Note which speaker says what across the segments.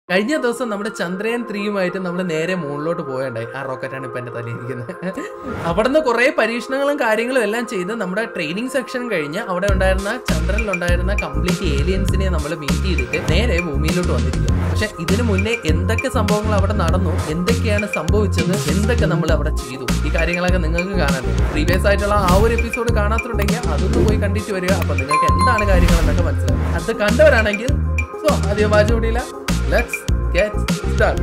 Speaker 1: കഴിഞ്ഞ ദിവസം നമ്മുടെ ചന്ദ്രയാൻ ത്രീയുമായിട്ട് നമ്മൾ നേരെ മുകളിലോട്ട് പോയണ്ടായി ആ റോക്കറ്റാണ് ഇപ്പൊ എന്റെ തലയിരിക്കുന്നത് അവിടുന്ന് കുറെ പരീക്ഷണങ്ങളും കാര്യങ്ങളും എല്ലാം ചെയ്ത് നമ്മുടെ ട്രെയിനിങ് സെക്ഷൻ കഴിഞ്ഞ് അവിടെ ഉണ്ടായിരുന്ന ചന്ദ്രനിൽ ഉണ്ടായിരുന്ന കംപ്ലീറ്റ് ഏലിയൻസിനെ നമ്മൾ മീറ്റ് ചെയ്തിട്ട് നേരെ ഭൂമിയിലോട്ട് വന്നിരിക്കും പക്ഷെ ഇതിനു മുന്നേ എന്തൊക്കെ സംഭവങ്ങൾ അവിടെ നടന്നു എന്തൊക്കെയാണ് സംഭവിച്ചത് എന്തൊക്കെ നമ്മൾ അവിടെ ചെയ്തു ഈ കാര്യങ്ങളൊക്കെ നിങ്ങൾക്ക് കാണാനുണ്ട് പ്രീവിയസ് ആയിട്ടുള്ള ആ ഒരു എപ്പിസോഡ് കാണാത്തുണ്ടെങ്കിൽ അതൊന്ന് പോയി കണ്ടിട്ട് വരിക അപ്പൊ നിങ്ങൾക്ക് എന്താണ് കാര്യങ്ങൾ എന്നൊക്കെ മനസ്സിലാവും അത് കണ്ടവരാണെങ്കിൽ സോ അധികം വാച്ച് കൂടിയില്ല ലെറ്റ്സ് ഗെറ്റ് സ്റ്റാർട്ട്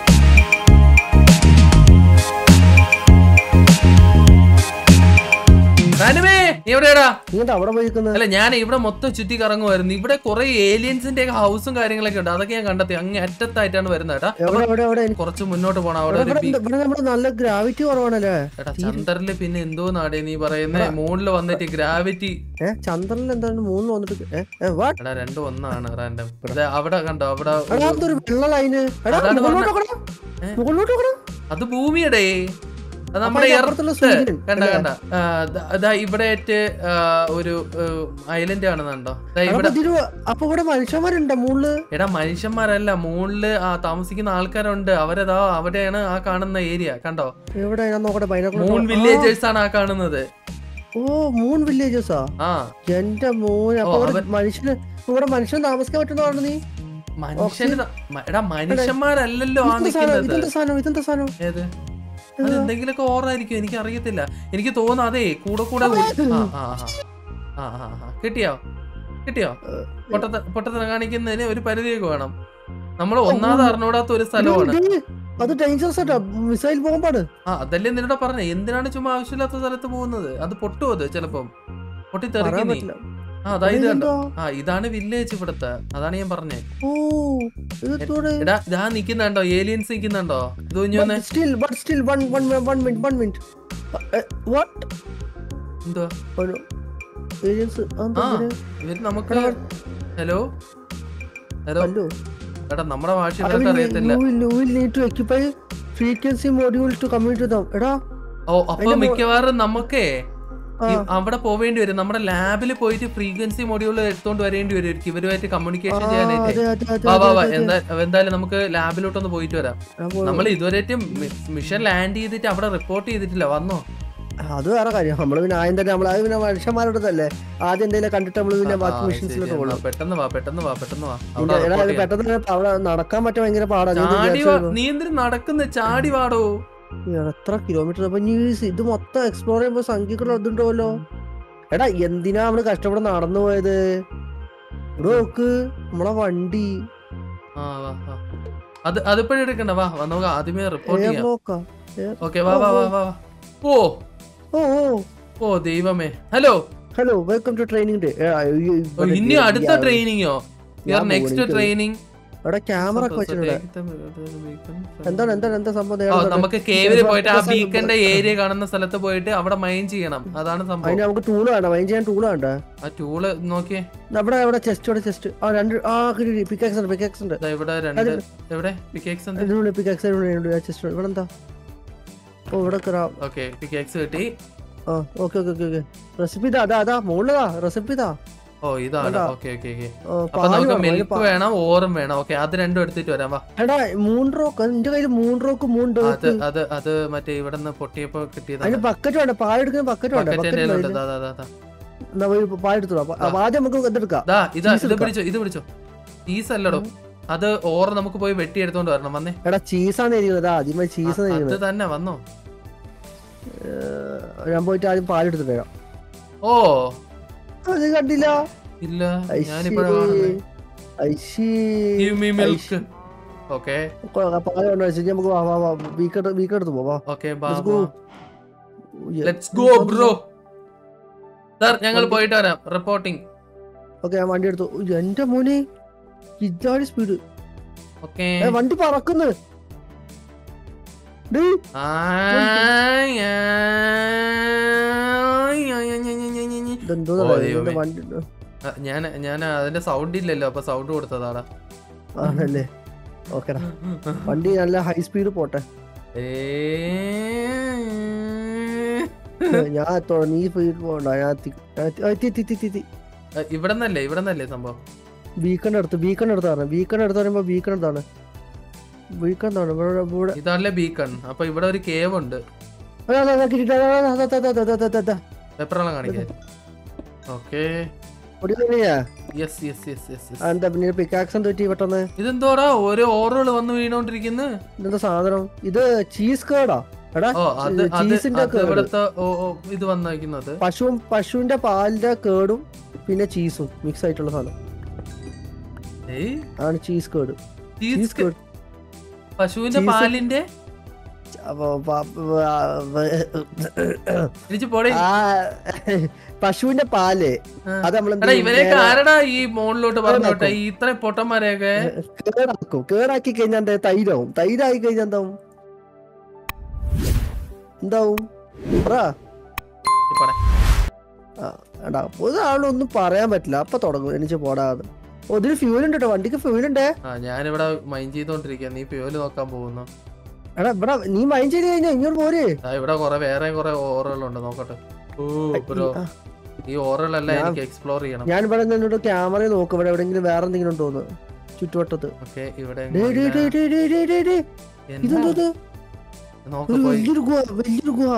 Speaker 1: റാനുമേ നീ എവിടെയാടാ
Speaker 2: നീ എന്താ അവിടെ പോയിരിക്കുന്നത്
Speaker 1: അല്ല ഞാൻ ഇവിടെ മൊത്തം ചുറ്റി കറങ്ങുമായിരുന്നു ഇവിടെ കുറെ ഏലിയൻസിന്റെ ഒക്കെ ഹൗസും കാര്യങ്ങളൊക്കെ ഉണ്ട് അതൊക്കെ ഞാൻ കണ്ടെത്തി അങ്ങ് അറ്റത്തായിട്ടാണ് വരുന്നത് കേട്ടാ
Speaker 2: എവിടെ എവിടെ എവിടെ
Speaker 1: കുറച്ച് മുന്നോട്ട് പോണം അവിടെ
Speaker 2: ഇവിടെ
Speaker 1: ഒരു ബി-
Speaker 2: ഇവിടെ നമ്മുടെ നല്ല ഗ്രാവിറ്റി കുറവാണല്ലേ
Speaker 1: എടാ ചന്ദ്രനില് പിന്നെ എന്തോ നാടേ നീ പറയുന്നേ മൂണില് വന്നിട്ട് ഗ്രാവിറ്റി
Speaker 2: ഏ ചന്ദ്രനിൽ എന്താണ് മൂന്ന് വന്നിട്ട് ഏ, ഏ, what?
Speaker 1: എടാ രണ്ടും ഒന്നാണ് റാൻഡം അവിടെ കണ്ടോ അവിടെ
Speaker 2: എടാ അതൊരു വെള്ള ലൈന് എടാ
Speaker 1: അതാണ്
Speaker 2: മുകളിലോട്ട് നോക്കടാ
Speaker 1: ഏ?
Speaker 2: മുകളിലോട്ട് നോക്കടാ
Speaker 1: അത് ഭൂമിയുടെ അത് നമ്മുടെ
Speaker 2: അതിന്റെ
Speaker 1: എർത്ത്
Speaker 2: അപ്പുറത്തുള്ള സൂര്യൻ,
Speaker 1: കണ്ട
Speaker 2: അല്ലേ?
Speaker 1: കണ്ട ആ, ദാ- ദാ ഇവിടെ ഒരു ഐലൻഡ് കാണുന്നുണ്ടോ ദാ
Speaker 2: എടാ,
Speaker 1: ഇവിടെ
Speaker 2: അപ്പൊ ഇതില് അപ്പൊ ഇവിടെ മനുഷ്യന്മാരുണ്ടോ മുകളില്
Speaker 1: എടാ മനുഷ്യന്മാരല്ല മുകളില് ആ താമസിക്കുന്ന ആൾക്കാരുണ്ട് അവരതാ അവിടെയാണ് ആ കാണുന്ന ഏരിയ കണ്ടോ
Speaker 2: എവിടെ ഞാൻ നോക്കട്ടെ ബൈനോക്കുലർ
Speaker 1: മൂൺ
Speaker 2: നോക്കാം.
Speaker 1: വില്ലേജേഴ്സ് ആണ് ആ കാണുന്നത്
Speaker 2: ഓ മൂൺ വില്ലേജസാ
Speaker 1: ആ
Speaker 2: എന്റെ മോൻ അപ്പൊ
Speaker 1: ഓ,
Speaker 2: ഇവിടെ മനുഷ്യന് ഇവിടെ മനുഷ്യന് താമസിക്കാൻ പറ്റുന്നതാണ് നീ
Speaker 1: മനുഷ്യന് ത- മ- എടാ മനുഷ്യന്മാരല്ലല്ലോ ആ
Speaker 2: ഇതെന്താ സാധനം
Speaker 1: നിൽക്കുന്നത്
Speaker 2: ഇതെന്താ സാധനം ഇതെന്താ സാധനം
Speaker 1: ഏത് അത് എന്തെങ്കിലുമൊക്കെ ഓറായിരിക്കും എനിക്ക് അറിയത്തില്ല എനിക്ക് തോന്നുന്നു അതേ കൂടെ കൂടെ ഉൾ- ആ ആ ആ ആ ആ ആ കിട്ടിയോ കിട്ടിയോ പൊട്ടത്ത പൊട്ടത്തന കാണിക്കുന്നതിന് ഒരു പരിധിയൊക്കെ വേണം നമ്മൾ ഒന്നാമത് അറിഞ്ഞൂടാത്ത ഒരു സ്ഥലമാണ്
Speaker 2: ഇത് അത് ഡേഞ്ചറസ് ആട്ടോ മിസൈൽ ബോംബാണ്
Speaker 1: ആ അതല്ലേ നിന്നോട് പറഞ്ഞേ എന്തിനാണ് ചുമ്മാ ആവശ്യമില്ലാത്ത സ്ഥലത്ത് പോകുന്നത് അത് പൊട്ടുമോ അത് ചിലപ്പം പൊട്ടി തെറിക്കും
Speaker 2: പറയാൻ
Speaker 1: നീ
Speaker 2: പറ്റില്ല
Speaker 1: ആ അതാ ഇത് കണ്ടോ
Speaker 2: ഇതെന്താ?
Speaker 1: ആ ഇതാണ് വില്ലേജ് ഇവിടുത്തെ അതാണ് ഞാൻ പറഞ്ഞേ
Speaker 2: ഓ ഇതെന്തോടെ
Speaker 1: എടാ ഇതാ നിക്കുന്നുണ്ടോ ഏലിയൻസ് നിക്കുന്നുണ്ടോ ഇത് കുഞ്ഞോന്നെ
Speaker 2: still but still one one one minute one minute what
Speaker 1: എന്തോ
Speaker 2: ഏജൻസ്
Speaker 1: ആ ഇവര് നമുക്ക് ഹലോ ഹലോ
Speaker 2: ഹലോ
Speaker 1: എടാ നമ്മുടെ ഭാഷ ഇവർക്ക് അറിയത്തില്ല
Speaker 2: need to equip frequency module to communicate them എടാ
Speaker 1: ഓ അപ്പൊ മിക്കവാറും നമുക്കേ
Speaker 2: ആ.
Speaker 1: ഈ അവിടെ പോവേണ്ടി വരും നമ്മുടെ ലാബിൽ പോയിട്ട് ഫ്രീക്വൻസി മൊഡ്യൂൾ എടുത്തോണ്ട് വരേണ്ടി വരും ഇവരുമായിട്ട് കമ്മ്യൂണിക്കേഷൻ
Speaker 2: ആ,
Speaker 1: ചെയ്യാനായിട്ട്
Speaker 2: അതെ അതെ അതെ
Speaker 1: വാ വാ
Speaker 2: അതെ,
Speaker 1: വാ
Speaker 2: അതെ.
Speaker 1: എന്താ എന്തായാലും നമുക്ക് ലാബിലോട്ടൊന്ന് പോയിട്ട് വരാം
Speaker 2: ആ, പോ-
Speaker 1: നമ്മൾ ഇതുവരെയായിട്ടും മിഷൻ ലാൻഡ് ചെയ്തിട്ട് അവിടെ റിപ്പോർട്ട് ചെയ്തിട്ടില്ല വന്നോ
Speaker 2: അത് വേറെ കാര്യം നമ്മള് പിന്നെ ആദ്യം തന്നെ നമ്മൾ അത് പിന്നെ മനുഷ്യന്മാരോടല്ലേ ആദ്യം എന്തെങ്കിലും കണ്ടിട്ട് നമ്മള് പിന്നെ
Speaker 1: ആ,
Speaker 2: ബാക്കി
Speaker 1: ശരി,
Speaker 2: മിഷൻസിലോട്ട്
Speaker 1: എന്നാ
Speaker 2: പോകണം
Speaker 1: പെട്ടെന്ന് വാ പെട്ടെന്ന് വാ പെട്ടെന്ന് വാ അവിടെ
Speaker 2: പിന്നെ എടാ,
Speaker 1: report
Speaker 2: ഇത്
Speaker 1: ചെയ്യാം.
Speaker 2: പെട്ടെന്ന് തന്നെ അവിടെ നടക്കാൻ പറ്റാൻ ഭയങ്കര പാടാ നീ ഇത്
Speaker 1: ചാടി വാ
Speaker 2: വിചാരിച്ചു
Speaker 1: നീ എന്തിനു നടക്കുന്ന ചാടി വാടോ
Speaker 2: ഈ എത്ര കിലോമീറ്റർ അപ്പൊ നീ ഈ ഇത് മൊത്തം എക്സ്പ്ലോർ ചെയ്യുമ്പോ സംഖ്യക്കുള്ള ഇതുണ്ടല്ലോ എടാ എന്തിനാ നമ്മള് കഷ്ടപ്പെട്ട് നടന്നു പോയത് ഇവിടെ നോക്ക് നമ്മളെ വണ്ടി
Speaker 1: ആ വാ വാ അത് അതിപ്പോഴും എടുക്കണ്ട വാ വാ, നമുക്ക് ആദ്യമേ റിപ്പോർട്ട്
Speaker 2: എയർ
Speaker 1: ചെയ്യാം
Speaker 2: ബ്ലോക്കാ
Speaker 1: ഓക്കെ വാ വാ വാ വാ വാ. ഓ
Speaker 2: ഓ ഓ
Speaker 1: ഓ ദൈവമേ hello
Speaker 2: hello welcome to training day
Speaker 1: ഇനി അടുത്ത ട്രെയിനിങ്ങോ യുവർ നെക്സ്റ്റ് ട്രെയിനിങ്
Speaker 2: എടാ ക്യാമറ ഒക്കെ വെച്ചിട്ടുണ്ട് എന്താണ് എന്താണ് എന്താ സംഭവം ദേ
Speaker 1: ഓ,
Speaker 2: അവിടെ
Speaker 1: നമുക്ക് കേവില് പോയിട്ട് ആ
Speaker 2: ദിവസം-
Speaker 1: ബീക്കന്റെ ഏരിയ കാണുന്ന സ്ഥലത്ത് പോയിട്ട് അവിടെ മൈൻ ചെയ്യണം അതാണ് സംഭവം
Speaker 2: അതിന് നമുക്ക് ടൂള് വേണ്ട മൈൻ ചെയ്യാൻ ടൂള് വേണ്ട
Speaker 1: ആ ടൂള് നോക്കിയേ
Speaker 2: അവിടെ അവിടെ ചെസ്റ്റ് ഇവിടെ ചെസ്റ്റ് ആ രണ്ട് ആ കിട്ടി പിക്കാക്സ് ഉണ്ട് പിക്കാക്സ് ഉണ്ട്
Speaker 1: ദാ ഇവിടെ രണ്ട് എവിടെ പിക്കേക്സ് ഉണ്ട്
Speaker 2: ഇതിനുള്ളിൽ പിക്കാക്സ് ചെസ്റ്റ് ഇവിടെ എന്താ ഓ ഇവിടെ കിറാം
Speaker 1: ഓക്കെ പിക്കേക്സ് കിട്ടി
Speaker 2: ആ okay okay okay okay recipe ഇതാ അതാ അതാ മുകളിലതാ റെസിപ്പി ഇതാ
Speaker 1: ഓ ഇതാണ്
Speaker 2: കണ്ടോ?
Speaker 1: ഓക്കെ ഓക്കെ ഓക്കെ
Speaker 2: ഓ,
Speaker 1: അപ്പൊ
Speaker 2: പാല്
Speaker 1: നമുക്ക്
Speaker 2: വേണം, അതിന്
Speaker 1: മിൽക്ക്
Speaker 2: പാ-
Speaker 1: വേണം ഓറും വേണം ഓക്കെ അത് രണ്ടും എടുത്തിട്ട് വരാം വാ
Speaker 2: എടാ മൂൺ റോക്ക് എന്റെ കയ്യിൽ മൂൺ റോക്ക് മൂൺ
Speaker 1: അത്
Speaker 2: ഡോക്ക്
Speaker 1: അത് അത് മറ്റേ ഇവിടെ നിന്ന് പൊട്ടിയപ്പോ കിട്ടിയതാണ്
Speaker 2: അതിന് ബക്കറ്റ് വേണ്ട പാലെടുക്കുന്ന ബക്കറ്റ് വേണ്ട
Speaker 1: ബക്കറ്റ് എന്റെ
Speaker 2: ബക്കറ്റ്
Speaker 1: കയ്യിലുണ്ട് ദാ, ദാ, ദാ, ദാ.
Speaker 2: എന്നാ പോയി പാലെടുത്തോ അപ്പൊ അപ്പൊ ആദ്യം നമുക്ക് ഇതെടുക്കാം
Speaker 1: ദാ ഇതാ
Speaker 2: ചീസ്
Speaker 1: ഇത്
Speaker 2: എടുക്കാം.
Speaker 1: പിടിച്ചോ ഇത് പിടിച്ചോ ചീസ് അല്ലടോ അത് ഓർ നമുക്ക് പോയി വെട്ടി എടുത്തോണ്ട് വരണം വന്നേ
Speaker 2: എടാ ചീസാണ് എരിയുന്നത് ആദ്യമായി ചീസ്
Speaker 1: അത്
Speaker 2: എരിയുന്നത്
Speaker 1: തന്നെ വന്നോ
Speaker 2: ഞാൻ പോയിട്ട് ആദ്യം പാലെടുത്തിട്ട് വരാം
Speaker 1: ഓ
Speaker 2: അത് കണ്ടില്ല
Speaker 1: ഇല്ല ഞാനിപ്പോഴാണ് കാണുന്നത് Give me milk. ഓക്കെ
Speaker 2: പാല് കൊണ്ട് വെച്ച് നമുക്ക് വാ വാ വാ വീക്കെടുത്ത് വീക്കെടുത്ത് പോവാ
Speaker 1: okay
Speaker 2: Let's go.
Speaker 1: Let's go bro sir ഞങ്ങൾ പോയിട്ട് വരാം റിപ്പോർട്ടിംഗ്
Speaker 2: ഓക്കെ ഞാൻ വണ്ടി എടുത്തു ഉയ്യ്, എന്റെ മോനെ ഇതാണ് സ്പീഡ്
Speaker 1: ഓക്കെ
Speaker 2: വണ്ടി പറക്കുന്നു ഡേയ്, ഇതെന്തോ
Speaker 1: ഓ,
Speaker 2: ഇത്
Speaker 1: ദൈവമേ.
Speaker 2: വണ്ടി
Speaker 1: ഞാൻ ഞാൻ അതിന്റെ സൗണ്ട് ഇല്ലല്ലോ അപ്പൊ സൗണ്ട് കൊടുത്തതാടാ
Speaker 2: ആണല്ലേ ഓക്കെടാ വണ്ടി നല്ല ഹൈ സ്പീഡ് പോട്ടെ
Speaker 1: ഏ
Speaker 2: ഞാൻ എത്തോളാം, നീ സ്പീഡ് പോകണ്ട ഞാൻ എത്തി- ഞാൻ എത്തി- ആ, എത്തി എത്തി എത്തി എത്തി
Speaker 1: ഇവിടെ നിന്നല്ലേ ഇവിടെ നിന്നല്ലേ സംഭവം
Speaker 2: ബീക്കൺ എടുത്ത് ബീക്കൺ എടുത്താണ് ബീക്കൺ എടുത്ത് പറയുമ്പോ ബീക്കൺ എടുത്താണ് വീക്കെന്താണ് ഇവിടെ ഇവിടെ
Speaker 1: ഇതല്ലേ ബീക്കൺ അപ്പൊ ഇവിടെ ഒരു കേവ് ഉണ്ട്
Speaker 2: അതാ, അതാ, അതാ, കിട്ടി, അതാ, അതാ, അതാ, അതാ, അതാ, അതാ, അതാ, അതാ.
Speaker 1: പേപ്പറെല്ലാം കാണിക്കാൻ ഓക്കെ
Speaker 2: പൊടി തന്നെയാ
Speaker 1: yes yes yes yes yes
Speaker 2: എന്താ പിന്നെ പിക്കാക്സൻ തെറ്റി പെട്ടെന്ന്
Speaker 1: ഇതെന്തോടാ ഓരോ ഓറുകൾ വന്ന് വീണോണ്ടിരിക്കുന്നു
Speaker 2: ഇതെന്താ സാധനം ഇത് ചീസ് കേടാ എടാ
Speaker 1: ഓ അത് അത്
Speaker 2: ചീസിന്റെ
Speaker 1: അത്
Speaker 2: കേട്
Speaker 1: ഇവിടുത്തെ ഓ ഓ ഇത് വന്നിരിക്കുന്നത്
Speaker 2: പശു പശുവിന്റെ പാലിന്റെ കേടും പിന്നെ ചീസും മിക്സ് ആയിട്ടുള്ള സാധനം
Speaker 1: ഏയ്
Speaker 2: ആണ് ചീസ് കേട്
Speaker 1: ചീസ്
Speaker 2: ചീസ് കേട്
Speaker 1: പശുവിന്റെ
Speaker 2: ചീസ്
Speaker 1: പാലിന്റെ
Speaker 2: അപ്പൊ പ- പ-
Speaker 1: തിരിച്ചു പോടെ
Speaker 2: ആ, പശുവിന്റെ പാല്
Speaker 1: ആ.
Speaker 2: അത് നമ്മൾ
Speaker 1: എടാ ഇവരെയൊക്കെ ആരടാ ഈ മോളിലോട്ട് പറഞ്ഞോട്ടെ ഈ ഇത്ര പൊട്ടന്മാരെയൊക്കെ
Speaker 2: കേടാക്കും കേടാക്കി കഴിഞ്ഞാൽ എന്താ തൈരാവും തൈരായി കഴിഞ്ഞാൽ എന്താവും എന്താവും പറ
Speaker 1: ഈ പോടെ.
Speaker 2: ആ, എടാ ഒരാളൊന്നും പറയാൻ പറ്റില്ല അപ്പൊ തുടങ്ങും എനിക്ക് പോടാന്ന് ഓ, ഇതിന് ഫ്യൂൽ ഉണ്ട് കേട്ടോ വണ്ടിക്ക് ഫ്യൂൽ ഉണ്ട്
Speaker 1: ആ ഞാനിവിടെ മൈൻഡ് ചെയ്തോണ്ടിരിക്കുക നീ പ്യോല് നോക്കാൻ പോകുന്നു
Speaker 2: എടാ ഇവിടെ നീ മൈൻഡ് ചെയ്ത് കഴിഞ്ഞാ ഇങ്ങോട്ട് പോര്
Speaker 1: ആ ഇവിടെ കുറെ വേറെ കുറെ ഓറുകളുണ്ട് നോക്കട്ടെ ഓ ബ്രോ
Speaker 2: ആ,
Speaker 1: ഈ ഓറുകളെല്ലാം
Speaker 2: ഞാൻ-
Speaker 1: എനിക്ക് എക്സ്പ്ലോർ ചെയ്യണം
Speaker 2: ഞാൻ ഇവിടെ നിന്നോട് ക്യാമറ നോക്കും ഇവിടെ എവിടെയെങ്കിലും വേറെ എന്തെങ്കിലും ഉണ്ടോന്ന് ചുറ്റുവട്ടത്ത്
Speaker 1: ഓക്കെ ഇവിടെ
Speaker 2: ഡേ, ഡേ, ഡേ, ഡേ, ഡേ, ഡേ, ഡേ, ഡേ.
Speaker 1: എന്താ?
Speaker 2: ഇതെന്താ ഇത്?
Speaker 1: നോക്ക്
Speaker 2: ഒരു
Speaker 1: പോയി
Speaker 2: വലിയൊരു ഗുഹ വലിയൊരു ഗുഹ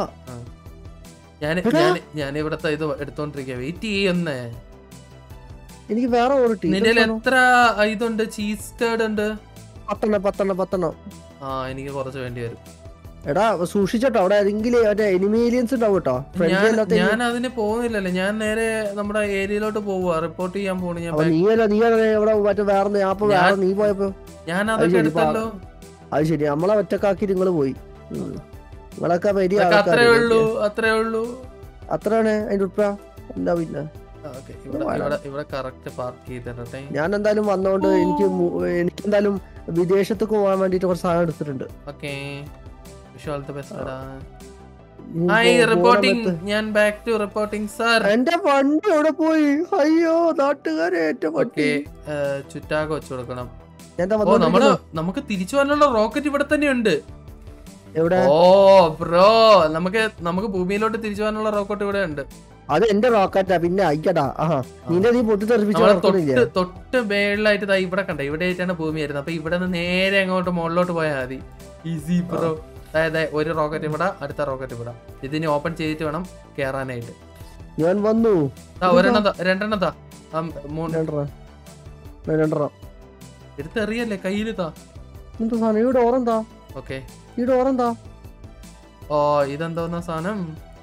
Speaker 1: ഞാൻ
Speaker 2: എടാ.
Speaker 1: ഞാൻ ഞാൻ ഇവിടത്തെ ഇത് എടുത്തോണ്ടിരിക്കുക വെയിറ്റ് ചെയ്യുന്നേ
Speaker 2: എനിക്ക് വേറെ ഓടിട്ടി
Speaker 1: നിന്റെ എത്ര ഇതുണ്ട് ചീസ് കേഡ് ഉണ്ട്
Speaker 2: പത്തെണ്ണം പത്തെണ്ണം പത്തെണ്ണം
Speaker 1: ആ എനിക്ക് കുറച്ച് വേണ്ടി വരും
Speaker 2: എടാ സൂക്ഷിച്ചോട്ടോ അവിടെ ഏതെങ്കിലും മറ്റേ എനിമേലിയൻസ് ഉണ്ടാവും കേട്ടോ ഫ്രണ്ട്ലി
Speaker 1: ഞാൻ
Speaker 2: അല്ലാത്ത
Speaker 1: ഞാൻ അതിന് പോകുന്നില്ലല്ലോ ഞാൻ നേരെ നമ്മുടെ ഏരിയയിലോട്ട് പോവുക റിപ്പോർട്ട് ചെയ്യാൻ പോണു ഞാൻ
Speaker 2: അപ്പൊ
Speaker 1: back-
Speaker 2: നീ അല്ല നീ അല്ല ഇവിടെ മറ്റേ വേറെ ഞാൻ അപ്പൊ വേറെ നീ പോയപ്പോ
Speaker 1: ഞാൻ
Speaker 2: അത്
Speaker 1: അതൊക്കെ
Speaker 2: ശരി,
Speaker 1: എടുത്തല്ലോ
Speaker 2: അത് ശരി നമ്മളെ ഒറ്റക്കാക്കി നിങ്ങള് പോയി ഉം. നിങ്ങളൊക്കെ വലിയ
Speaker 1: ഇതൊക്കെ അത്രേ
Speaker 2: ആൾക്കാര്
Speaker 1: ഉള്ളൂ അത്രേ ഉള്ളൂ
Speaker 2: അത്രയാണ് അതിന്റെ ഉറപ്പ എന്താ പിന്നെ
Speaker 1: ഓക്കെ ഇവിടെ ഇവിടെ ഇവിടെ കറക്റ്റ് പാർക്ക് ചെയ്തിട്ടെ
Speaker 2: ഞാൻ എന്തായാലും വന്നോണ്ട് എനിക്ക് മു- എനിക്ക് എന്തായാലും വിദേശത്തേക്ക് പോകാൻ വേണ്ടിട്ട് കുറച്ച് സാധനം എടുത്തിട്ടുണ്ട്
Speaker 1: okay wish all the best
Speaker 2: ഇനി
Speaker 1: ഹായ്
Speaker 2: പോ- പോണ
Speaker 1: റിപ്പോർട്ടിംഗ്
Speaker 2: സമയത്ത്
Speaker 1: ഞാൻ ബാക്ക് ടു റിപ്പോർട്ടിംഗ് സാർ
Speaker 2: എന്റെ വണ്ടി എവിടെ പോയി അയ്യോ നാട്ടുകാരെ ഏറ്റവും
Speaker 1: ഓക്കെ ചുറ്റാക വെച്ചു കൊടുക്കണം
Speaker 2: എന്താ
Speaker 1: ഓ നമ്മള്
Speaker 2: വന്നോണ്ടിരിക്കുന്നു?
Speaker 1: നമുക്ക് തിരിച്ചു വരാനുള്ള റോക്കറ്റ് ഇവിടെ തന്നെ ഉണ്ട്
Speaker 2: എവിടെ
Speaker 1: ഓ ബ്രോ നമുക്ക് നമുക്ക് ഭൂമിയിലോട്ട് തിരിച്ചു വരാനുള്ള റോക്കറ്റ് ഇവിടെ ഉണ്ട്
Speaker 2: അത് എന്റെ റോക്കറ്റാ പിന്നെ അയക്കടാ ആഹാ നിന്റെ നീ പൊട്ടിത്തെറിപ്പിച്ച്
Speaker 1: നമ്മളെ
Speaker 2: വളർത്തുന്നില്ലേ
Speaker 1: തൊട്ട് തൊട്ട് മേളിലായിട്ട് ദാ ഇവിടെ കണ്ട ഇവിടെ ആയിട്ടാണ് ഭൂമി വരുന്നത് അപ്പൊ ഇവിടെ നിന്ന് നേരെ അങ്ങോട്ട് മുകളിലോട്ട് പോയാൽ മതി ഈസി ബ്രോ അതായത് ഒരു റോക്കറ്റ് ഇവിടെ അടുത്ത റോക്കറ്റ് ഇവിടെ ഇതിനി ഓപ്പൺ ചെയ്തിട്ട് വേണം കേറാനായിട്ട്
Speaker 2: ഞാൻ വന്നു
Speaker 1: ദാ ഒരെണ്ണം ദാ, രണ്ടെണ്ണം താ ആ, മൂന്ന്
Speaker 2: രണ്ടെണ്ണം രണ്ടെണ്ണം
Speaker 1: എടുത്തെറിയല്ലേ കയ്യില് താ
Speaker 2: എന്താ സാധനം ഈ ഡോർ എന്താ
Speaker 1: ഓക്കെ
Speaker 2: ഈ ഡോർ എന്താ
Speaker 1: ഓ ഇതെന്തോന്ന സാധനം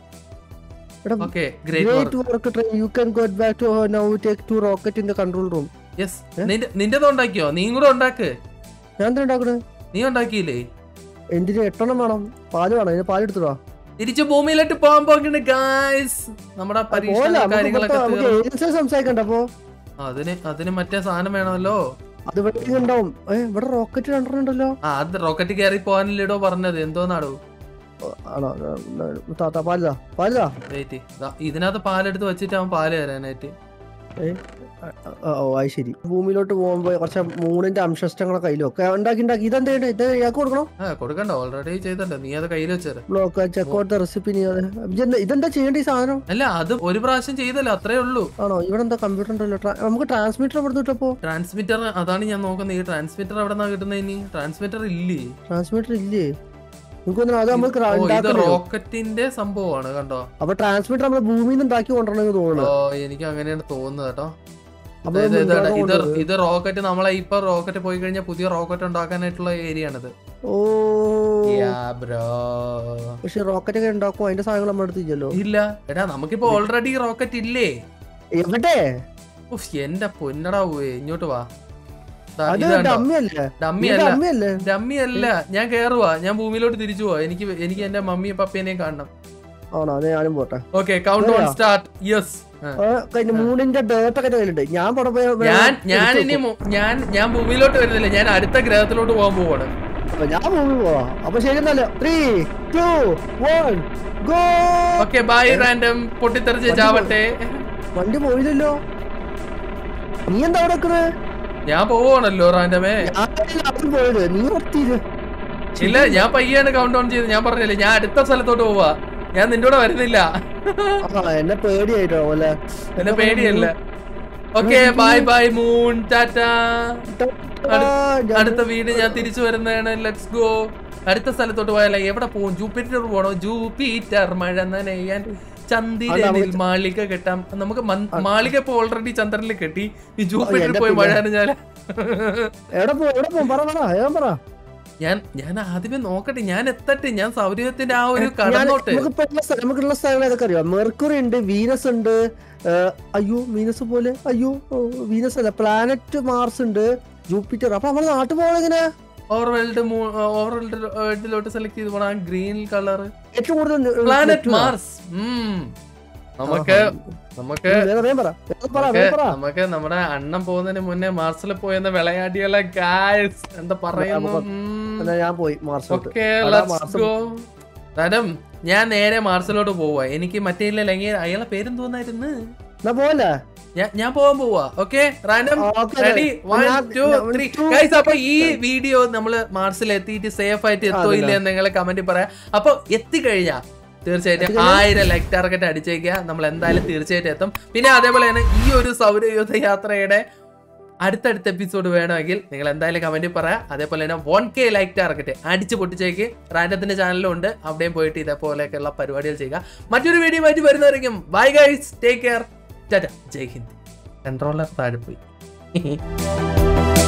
Speaker 2: എടാ
Speaker 1: okay great
Speaker 2: great work train you can go back to now take to rocket in the control room
Speaker 1: yes നിന്റെ നിന്റേത് ഉണ്ടാക്കിയോ നീയും കൂടെ ഉണ്ടാക്ക്
Speaker 2: ഞാൻ എന്താ ഉണ്ടാക്കണേ
Speaker 1: നീ ഉണ്ടാക്കിയില്ലേ
Speaker 2: എന്തിന് എട്ടെണ്ണം വേണം പാല് വേണം അതിന് പാല് എടുത്തിടാ
Speaker 1: തിരിച്ചു ഭൂമിയിലോട്ട് പോകാൻ പോകണ്ട് ഗായ്സ് നമ്മുടെ പരീക്ഷ കാര്യങ്ങളൊക്കെ തീർന്നു.
Speaker 2: ഏജൻസിയെ സംസാരിക്കണ്ട അപ്പൊ
Speaker 1: ആ, അതിന് അതിന് മറ്റേ സാധനം വേണമല്ലോ
Speaker 2: അത് ഇവിടെ ഉണ്ടാവും ഏ ഇവിടെ റോക്കറ്റ് രണ്ടെണ്ണം ഉണ്ടല്ലോ
Speaker 1: ആ അത് റോക്കറ്റ് കയറി പോകാനില്ലടോ പറഞ്ഞത് എന്തോന്നാടോ
Speaker 2: ഓ, ആണോ താത്ത പാലിതാ പാലിതാ
Speaker 1: വെയിറ്റ് ഇതിനകത്ത് പാലെടുത്ത് വെച്ചിട്ട് അവൻ പാല് തരാനായിട്ട്
Speaker 2: ഏ ആ, ആ, ഓ അത് ശരി ഭൂമിയിലോട്ട് പോകുമ്പോ കുറച്ച് മൂണിന്റെ അംശഷ്ടങ്ങളെ കയ്യിലൊക്കെ ഉണ്ടാക്കി ഉണ്ടാക്കി ഇതെന്താ ചെയ്യണ്ടേ? ഇത് ഇയാൾക്ക് കൊടുക്കണം
Speaker 1: ആ കൊടുക്കണ്ട ഓൾറെഡി ചെയ്തല്ലോ നീ അത് കയ്യിൽ വെച്ചേരെ
Speaker 2: ബ്ലോക്ക് ചെക്കൗട്ട് റെസിപ്പി ഇതെന്താ ചെയ്യേണ്ട ഈ സാധനം
Speaker 1: അല്ല അത് ഒരു പ്രാവശ്യം ചെയ്തല്ലോ അത്രേ ഉള്ളൂ
Speaker 2: ആണോ ഇവിടെ എന്താ കമ്പ്യൂട്ടർ ഉണ്ടല്ലോ ട്രാ- നമുക്ക് ട്രാൻസ്മിറ്റർ ഇവിടെ കിട്ടപ്പോ
Speaker 1: ട്രാൻസ്മിറ്റർ അതാണ് ഞാൻ നോക്കുന്നത് ഈ ട്രാൻസ്മിറ്റർ എവിടെ നിന്നാ കിട്ടുന്നത് ഇനി ട്രാൻസ്മിറ്റർ ഇല്ലേ
Speaker 2: ട്രാൻസ്മിറ്റർ ഇല്ലേ നമുക്ക് തോന്നുന്നു അത് നമുക്ക്
Speaker 1: ഓ ഇത്
Speaker 2: ഉണ്ടാക്കണോ
Speaker 1: റോക്കറ്റിന്റെ സംഭവമാണ് കണ്ടോ
Speaker 2: അപ്പൊ ട്രാൻസ്മിറ്റർ നമ്മൾ ഭൂമിയിൽ നിന്ന് ഉണ്ടാക്കി കൊണ്ടുവരണമെന്ന്
Speaker 1: ഓ
Speaker 2: തോന്നുന്നു
Speaker 1: എനിക്ക് അങ്ങനെയാണ് തോന്നുന്നത് കേട്ടോ
Speaker 2: അപ്പൊ
Speaker 1: ഇത് ഇത്
Speaker 2: മുൻഗണന
Speaker 1: ഇത്
Speaker 2: കൊണ്ടുവരും.
Speaker 1: ഇത് റോക്കറ്റ് നമ്മളെ ഇപ്പൊ റോക്കറ്റ് പോയി കഴിഞ്ഞാൽ പുതിയ റോക്കറ്റ് ഉണ്ടാക്കാനായിട്ടുള്ള ഏരിയ ആണിത്
Speaker 2: ഓ
Speaker 1: ബ്രോ
Speaker 2: പക്ഷെ റോക്കറ്റ് ഒക്കെ ഉണ്ടാക്കും അതിന്റെ സാധനങ്ങൾ നമ്മുടെ അടുത്ത് ഇല്ലല്ലോ
Speaker 1: ഇല്ല എടാ നമുക്കിപ്പോ ഓൾറെഡി റോക്കറ്റ് ഇല്ലേ
Speaker 2: എവിടെ
Speaker 1: ഉഫ്, എന്റെ പൊന്നടാ പോയി ഇങ്ങോട്ട് വാ ദാ,
Speaker 2: അത്
Speaker 1: ഇത് കണ്ടോ?
Speaker 2: ഡമ്മി അല്ലേ
Speaker 1: ഡമ്മി
Speaker 2: ഇത്
Speaker 1: അല്ല
Speaker 2: ഡമ്മി അല്ലേ
Speaker 1: ഡമ്മി അല്ല ഞാൻ കേറുവാ ഞാൻ ഭൂമിയിലോട്ട് തിരിച്ചു പോവാ എനിക്ക് എനിക്ക് എന്റെ മമ്മിയും പപ്പേനെയും കാണണം
Speaker 2: ആണോ അത് ഞാനും പോട്ടെ
Speaker 1: ഓക്കെ കൗണ്ട് ഓൺ
Speaker 2: കേറുവാ?
Speaker 1: സ്റ്റാർട്ട് യെസ്
Speaker 2: ആ, കഴിഞ്ഞ മൂന്നിന്റെ ഡേറ്റ് ഒക്കെ കയ്യിലുണ്ട് ഞാൻ പുറം പോയി
Speaker 1: ഞാൻ
Speaker 2: എടുത്ത്
Speaker 1: ഞാൻ
Speaker 2: വെക്കും.
Speaker 1: ഇനി മു- ഞാൻ ഞാൻ ഭൂമിയിലോട്ട് വരുന്നില്ല ഞാൻ അടുത്ത ഗ്രഹത്തിലോട്ട് പോകാൻ പോവാണ്
Speaker 2: അപ്പൊ ഞാൻ ഭൂമി പോവാ അപ്പൊ ശരി എന്നല്ലോ three two one go
Speaker 1: okay bye random പൊട്ടിത്തെറിച്ച് ചാവട്ടെ
Speaker 2: വണ്ടി പോയില്ലല്ലോ നീ എന്താ അവിടെ നിക്കണേ?
Speaker 1: ഞാൻ പോവാണല്ലോ റാൻഡമേ
Speaker 2: ഞാനല്ലേ ആദ്യം പോയത് നീ നിർത്തിയത്
Speaker 1: ഇല്ല ഞാൻ പയ്യാണ് കൗണ്ട് ഓൺ ചെയ്ത് ഞാൻ പറഞ്ഞില്ലേ ഞാൻ അടുത്ത സ്ഥലത്തോട്ട് പോവാ ഞാൻ നിന്റെ കൂടെ വരുന്നില്ല
Speaker 2: ആ എന്നെ പേടിയായിട്ടോ അല്ലെ
Speaker 1: എന്നെ പേടിയല്ല ഓക്കെ ബൈ ബൈ മൂൺ ടാറ്റ
Speaker 2: ആ, ഞാൻ-
Speaker 1: അടുത്ത വീട് ഞാൻ തിരിച്ചു വരുന്നതാണ് ലെറ്റ്സ് ഗോ അടുത്ത സ്ഥലത്തോട്ട് പോയാലേ എവിടെ പോകും ജൂപ്പിറ്റർ പോണോ ജൂപ്പിറ്റർ മഴ നനയാൻ ചന്ദ്രനിൽ മാളിക കെട്ടാം നമുക്ക് മൻ- മാളിക ഇപ്പൊ ഓൾറെഡി ചന്ദ്രനിൽ കെട്ടി ഈ ജൂപ്പിറ്ററിൽ
Speaker 2: എന്റെ
Speaker 1: പോയി മഴ നനഞ്ഞാല്
Speaker 2: എവിടെ പോ എവിടെ പോ പറ പറ ഞാൻ പറ
Speaker 1: ഞാൻ ഞാൻ ആദ്യമേ നോക്കട്ടെ ഞാൻ എത്തട്ടെ ഞാൻ സൗരഭ്യത്തിന്റെ ആ ഒരു
Speaker 2: ഞാൻ-
Speaker 1: കടന്നോട്ട്
Speaker 2: നമുക്കിപ്പോ ഉള്ള സ്ഥ- നമുക്കുള്ള സ്ഥലങ്ങൾ ഏതൊക്കെ അറിയാം മെർക്കുറി ഉണ്ട് വീനസ് ഉണ്ട് ഏ, അയ്യോ വീനസ് പോലെ അയ്യോ ഓ, വീനസ് അല്ല പ്ലാനറ്റ് മാർസ് ഉണ്ട് ജൂപ്പിറ്റർ അപ്പൊ നമ്മുടെ നാട്ടിൽ പോകണം എങ്ങനെ
Speaker 1: ഓവർവേൾഡ് ഓവർവേൾഡ് വേൾഡിലോട്ട് സെലക്ട് ചെയ്ത് പോണ ഗ്രീൻ കളർ
Speaker 2: ഏറ്റവും കൂടുതൽ നെ-
Speaker 1: പ്ലാനറ്റ്
Speaker 2: നെറ്റുവാ.
Speaker 1: മാർസ് നമുക്ക് നമുക്ക്
Speaker 2: ഉം, വേഗം വേഗം പറ വേഗം പറ
Speaker 1: നമുക്ക്
Speaker 2: വേഗം പറ
Speaker 1: നമുക്ക് നമ്മുടെ അണ്ണൻ പോകുന്നതിന് മുന്നേ മാർസിൽ പോയെന്ന വിളയാടിയുള്ള ഗായ്സ് എന്താ പറയുന്നു
Speaker 2: എന്നാ ഞാൻ പോയി മാർസിലോട്ട്
Speaker 1: ഓക്കെ
Speaker 2: അതാ മാർസ്
Speaker 1: മാഡം ഞാൻ നേരെ മാർസിലോട്ട് പോവാ എനിക്ക് മറ്റേ ഇല്ലെങ്കിൽ അയാളെ പേരും തോന്നായിരുന്നു
Speaker 2: എന്നാ പോലെ
Speaker 1: ഞാൻ ഞാൻ പോവാൻ പോവാ okay random
Speaker 2: okay
Speaker 1: ready one
Speaker 2: ഞാൻ-
Speaker 1: ടു
Speaker 2: ഞാൻ-
Speaker 1: ത്രീ
Speaker 2: two,
Speaker 1: ഗൈസ് അപ്പൊ ഈ വീഡിയോ നമ്മള് മാർസിൽ എത്തിയിട്ട് സേഫ് ആയിട്ട് എത്തോ ഇല്ല എന്ന് നിങ്ങൾ കമന്റ് പറയാം അപ്പൊ എത്തിക്കഴിഞ്ഞാ തീർച്ചയായിട്ടും ആയിരം ലൈക്ക് ടാർഗറ്റ് അടിച്ചേക്കുക നമ്മൾ എന്തായാലും തീർച്ചയായിട്ടും എത്തും പിന്നെ അതേപോലെ തന്നെ ഈ ഒരു സൗരയൂഥ യാത്രയുടെ അടുത്തടുത്ത എപ്പിസോഡ് വേണമെങ്കിൽ നിങ്ങൾ എന്തായാലും കമന്റ് പറയാം അതേപോലെ തന്നെ വൺ കെ ലൈക്ക് ടാർഗറ്റ് അടിച്ച് പൊട്ടിച്ചേക്ക് റാൻഡത്തിന്റെ ചാനലും ഉണ്ട് അവിടെയും പോയിട്ട് ഇതേപോലെയൊക്കെയുള്ള പരിപാടികൾ ചെയ്യുക മറ്റൊരു വീഡിയോ ആയിട്ട് വരുന്നവരെയും ബൈ ഗൈസ് ടേക്ക് കെയർ ടാറ്റ ജയ് ഹിന്ദ് കൺട്രോളർ താഴെ പോയി